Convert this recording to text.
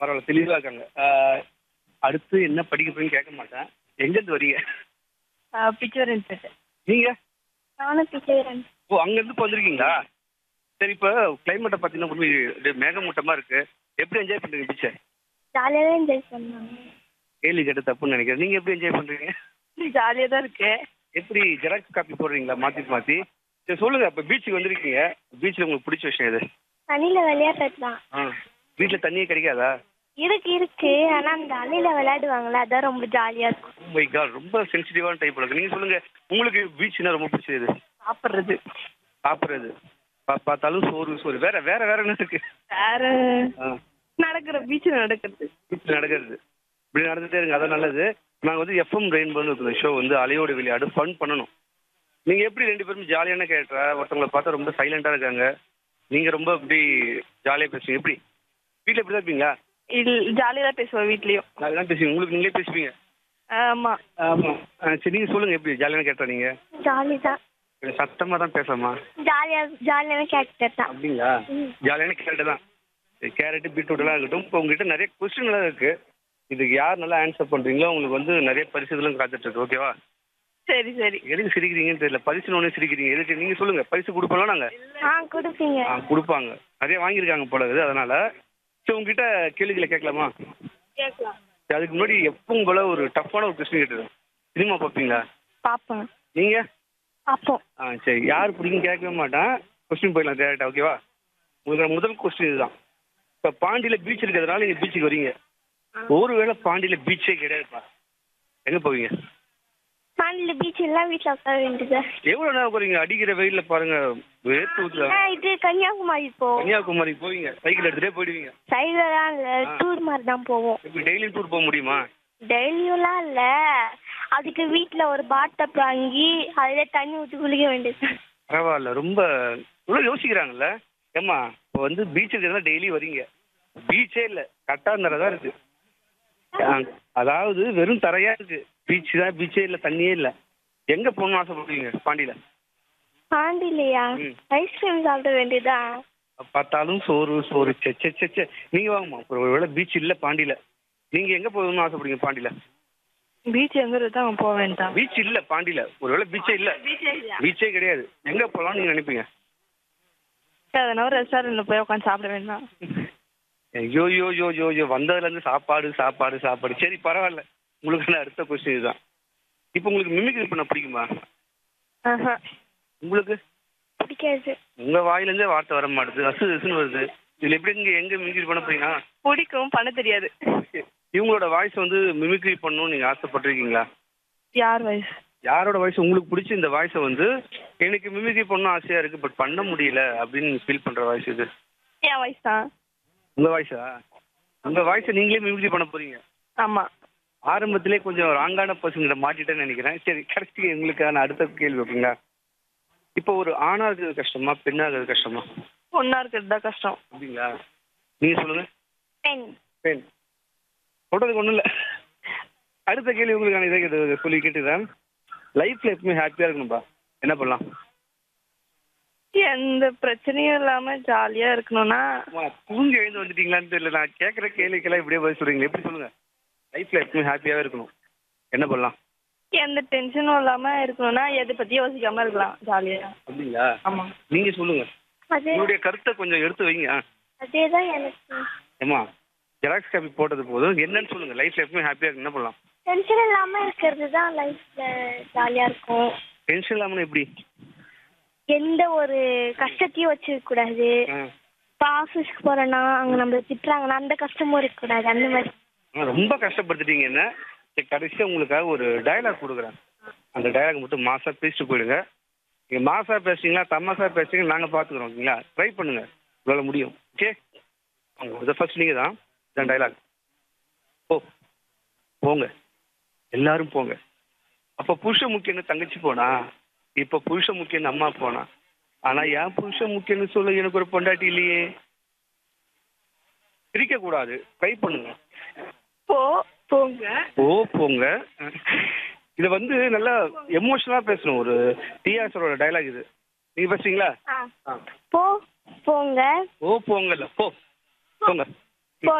பரவாயில்ல தெளிவாக இருக்காங்க ஆஹ், அடுத்து என்ன படிக்க போறீங்கன்னு கேட்க மாட்டேன் எங்கேருந்து வரீங்க பிச்சவரன் பேட்டை நீங்க நானும் பிச்சைக்கிறேன் ஓ அங்கேருந்து இப்போ வந்திருக்கீங்களா சரி இப்போ கிளைமேட்டை பார்த்தீங்கன்னா உண்மை இது மேகமூட்டமாக இருக்கு எப்படி என்ஜாய் பண்ணுறீங்க பிச்சை ஜாலியாக தான் என்ஜாய் பண்ணாங்க கேள்வி கேட்ட தப்புன்னு நினைக்கிறேன் நீங்கள் எப்படி என்ஜாய் பண்ணுறீங்க ஜாலியாக தான் இருக்கு எப்படி ஜெராக்ஸ் காப்பி போடுறீங்களா மாற்றி மாற்றி சரி சொல்லுங்கள் இப்போ பீச்சுக்கு வந்திருக்கீங்க பீச்சில் உங்களுக்கு பிடிச்ச விஷயம் எது தண்ணியில் விளையாடுறது தான் ஆ வீட்டில் தண்ணியே கிடைக்காதா இருக்கு இருக்கு ஆனா அந்த அலையில விளையாடுவாங்கல்ல அதான் ரொம்ப ஜாலியா இருக்கும் மை காட் ரொம்ப சென்சிட்டிவான டைப் இருக்கு நீங்கள் சொல்லுங்கள் உங்களுக்கு பீச்னா ரொம்ப பிடிச்சது எது சாப்பிட்றது சாப்பிட்றது பா- பார்த்தாலும் சோறு சோறு வேற வேற வேற என்ன இருக்கு வேற ஆ நடக்கிற பீச்சில் நடக்கிறது பீச்சில் நடக்கிறது இப்படி நடந்துட்டே இருங்க அதான் நல்லது நாங்கள் வந்து எஃப்எம் ரெயின்போன்னு இருக்கிற ஷோ வந்து அலையோடு விளையாடு ஃபன் பண்ணணும் நீங்கள் எப்படி ரெண்டு பேரும் ஜாலியான கேரக்டரா ஒருத்தவங்களை பார்த்தா ரொம்ப சைலண்டாக இருக்காங்க நீங்கள் ரொம்ப இப்படி ஜாலியாக பேசுவீங்க எப்படி வீட்டில் இப்படி தான் இருப்பீங்களா இல் ஜாலியாக தான் பேசுவோம் வீட்லேயும் அதெல்லாம் பேசுவீங்க உங்களுக்கு நீங்களே பேசுவீங்க ஆமாம் ஆமாம் சரி நீங்கள் சொல்லுங்கள் எப்படி ஜாலியான கேரக்டர் நீங்கள் ஜாலி தான் கொஞ்சம் சத்தமாக தான் பேசாமா ஜாலியா ஜாலியான கேரக்டர் தான் அப்படிங்களா ஜாலியான கேரட் தான் கேரட் பீட்ரூட்லாம் இருக்கட்டும் இப்போ உங்ககிட்ட நிறைய கொஸ்டின்லாம் இருக்கு இதுக்கு யார் நல்லா ஆன்சர் பண்றீங்களோ உங்களுக்கு வந்து நிறைய பரிசுகளும் காத்துட்டு இருக்கு ஓகேவா சரி சரி எதுக்கு சிரிக்கிறீங்கன்னு தெரியல பரிசு ஒன்று சிரிக்கிறீங்க எதுக்கு நீங்க சொல்லுங்க பரிசு கொடுப்போம் நாங்க ஆ கொடுப்பீங்க ஆ கொடுப்பாங்க நிறைய வாங்கியிருக்காங்க போல இருக்குது அதனால சரி உங்ககிட்ட கேள்விகளை கேட்கலாமா கேட்கலாம் சரி, அதுக்கு முன்னாடி எப்பவும் போல ஒரு டஃப்பான ஒரு கொஸ்டின் கேட்டது சினிமா பார்ப்பீங்களா பார்ப்பேன் நீங்க அப்போ ஆ சரி யார் பிடிக்கும் கேட்கவே மாட்டேன் கொஸ்டின் போயிடலாம் டேரக்டா ஓகேவா முதல் முதல் கொஸ்டின் இதுதான் இப்போ பாண்டியில பீச் இருக்கிறதுனால நீங்க பீச்சுக்கு வரீங்க ஒருவேளை பாண்டியில பீச்சே கிடையாதுப்பா எங்க போவீங்க பாண்டியில பீச் எல்லாம் வீட்டுல உட்கார வேண்டியது எவ்வளவு நேரம் போறீங்க அடிக்கிற வெயில்ல பாருங்க வேர்த்து ஊத்துதா ஆ, இது கன்னியாகுமரி போ கன்னியாகுமரி போவீங்க சைக்கிள் எடுத்துட்டே போயிடுவீங்க சைடுலாம் இல்ல டூர் மாதிரி தான் போவோம் இப்படி டெய்லியும் டூர் போக முடியுமா டெய்லியும்லாம் இல்ல அதுக்கு வீட்டுல ஒரு பாட்டப் வாங்கி அதுல தண்ணி ஊத்தி குளிக்க வேண்டியது பரவாயில்ல ரொம்ப இவ்வளவு யோசிக்கிறாங்கல்ல ஏம்மா இப்போ வந்து பீச் இருக்கிறதா டெய்லி வரீங்க பீச்சே இல்ல கட்டாந்தரை தான் இருக்கு ஆ, அதாவது வெறும் தரையா இருக்கு பீச் தான் பீச்சே இல்ல தண்ணியே இல்ல எங்க போகணும்னு ஆசைப்படுவீங்க பாண்டியில பாண்டியிலையா ம். ஐஸ்கிரீம் சாப்பிட வேண்டியதுதான் பார்த்தாலும் சோறு சோறு செ செ செ செ நீங்க வாங்கம்மா ஒரு வேளை பீச் இல்ல பாண்டியில நீங்க எங்க போகணும்னு ஆசைப்படுறீங்க பாண்டியில பீச் எங்கே தான் அவன் போக வேண்டாம் பீச் இல்ல பாண்டியில ஒருவேளை பீச்சே இல்ல பீச்சே கிடையாது எங்க போகலாம்னு நீங்க நினைப்பீங்க எதனா ஒரு ரெஸ்டாரண்ட்டில் போய் உட்காந்து சாப்பிட வேண்டாம் ஐயோ யோ யோ யோ யோ வந்ததுல இருந்து சாப்பாடு சாப்பாடு சாப்பாடு சரி பரவாயில்ல உங்களுக்கு அடுத்த கொஸ்டின் இதுதான் இப்போ உங்களுக்கு மிமிக்ரி பண்ண பிடிக்குமா ஆஹா உங்களுக்கு பிடிக்காது உங்க வாயிலிருந்தே வார்த்தை வர மாட்டுது அசு அசுன்னு வருது இதுல எப்படி இங்க எங்க மிமிக்ரி பண்ண போறீங்க பிடிக்கும் பண்ண தெரியாது இவங்களோட வாய்ஸ் வந்து மிமிக்ரி பண்ணணும்னு நீங்க ஆசைப்பட்டிருக்கீங்களா யார் வயசு யாரோட வாய்ஸ் உங்களுக்கு பிடிச்ச இந்த வாய்ஸை வந்து எனக்கு மிமிக்ரி பண்ணணும் ஆசையா இருக்கு பட் பண்ண முடியல அப்படின்னு ஃபீல் பண்ற வாய்ஸ் இது என் வயசு தான் உங்க வாய்ஸா உங்க வாய்ஸை நீங்களே மிமிக்ரி பண்ண போறீங்க ஆமாம் ஆரம்பத்திலே கொஞ்சம் ராங்கான பர்சன்கிட்ட மாட்டிட்டேன்னு நினைக்கிறேன் சரி கடைசி எங்களுக்கான அடுத்த கேள்வி வைப்பீங்களா இப்போ ஒரு ஆணா இருக்கிறது கஷ்டமா பெண்ணா இருக்கிறது கஷ்டமா ஒன்றா இருக்கிறது தான் கஷ்டம் அப்படிங்களா நீங்க சொல்லுங்க பெண் பெண் சொல்றதுக்கு ஒன்றும் இல்லை அடுத்த கேள்வி உங்களுக்கான இதை கேட்டு சொல்லி கேட்டுதான் லைஃப்ல எப்பவுமே ஹாப்பியா இருக்கணும்பா என்ன பண்ணலாம் எந்த பிரச்சனையும் இல்லாமல் ஜாலியாக இருக்கணும்னா அம்மா, தூங்கி எழுந்து வந்துட்டீங்களான்னு தெரியல நான் கேட்குற கேள்விக்கெல்லாம் இப்படியே பதில் சொல்றீங்க எப்படி சொல்லுங்க லைஃப்ல எப்பவுமே ஹாப்பியாவே இருக்கணும் என்ன பண்ணலாம் எந்த டென்ஷனும் இல்லாமல் இருக்கணும்னா எதை பற்றி யோசிக்காமல் இருக்கலாம் ஜாலியாக அப்படிங்களா ஆமாம் நீங்க சொல்லுங்க அது உங்களுடைய கருத்தை கொஞ்சம் எடுத்து வைங்க ஆ. அதேதான் எனக்கு ஏம்மா ஜெராக்ஸ் காப்பி போட்டது போதும் என்னன்னு சொல்லுங்க லைஃப்ல எப்பவுமே ஹாப்பியா இருக்கு என்ன பண்ணலாம் டென்ஷன் இல்லாம இருக்கிறது தான் லைஃப்ல ஜாலியா இருக்கும் டென்ஷன் இல்லாம எப்படி எந்த ஒரு கஷ்டத்தையும் வச்சிருக்க கூடாது ஆ. இப்போ ஆஃபீஸ்க்கு போறோம்னா அங்க நம்மள திட்டுறாங்கன்னா அந்த கஷ்டமும் இருக்கக்கூடாது அந்த மாதிரி ஆ, ரொம்ப கஷ்டப்படுத்திட்டீங்க என்ன சரி கடைசியா உங்களுக்காக ஒரு டயலாக் கொடுக்குறேன் அந்த டயலாக் மட்டும் மாசா பேசிட்டு போயிடுங்க நீங்க மாசா பேசுறீங்களா தமாசா பேசுறீங்க நாங்க பாத்துக்கிறோம் ஓகேங்களா ட்ரை பண்ணுங்க உங்களால முடியும் ஓகே இதை ஃபர்ஸ்ட் நீங்க தான் இதான் டயலாக் போ போங்க எல்லாரும் போங்க அப்ப புருஷ முக்கியன்னு தங்கச்சி போனா இப்ப புருஷ முக்கியன்னு அம்மா போனா ஆனா ஏன் புருஷ முக்கியன்னு சொல்ல எனக்கு ஒரு பொண்டாட்டி இல்லையே சிரிக்க கூடாது ட்ரை பண்ணுங்க போ போங்க ஓ போங்க இதை வந்து நல்லா எமோஷனலா பேசணும் ஒரு டிஆர்ஸோட டயலாக் இது நீங்க பேசுறீங்களா ஆ. ஆ. போ போங்க ஓ போங்கல்ல போ போங்க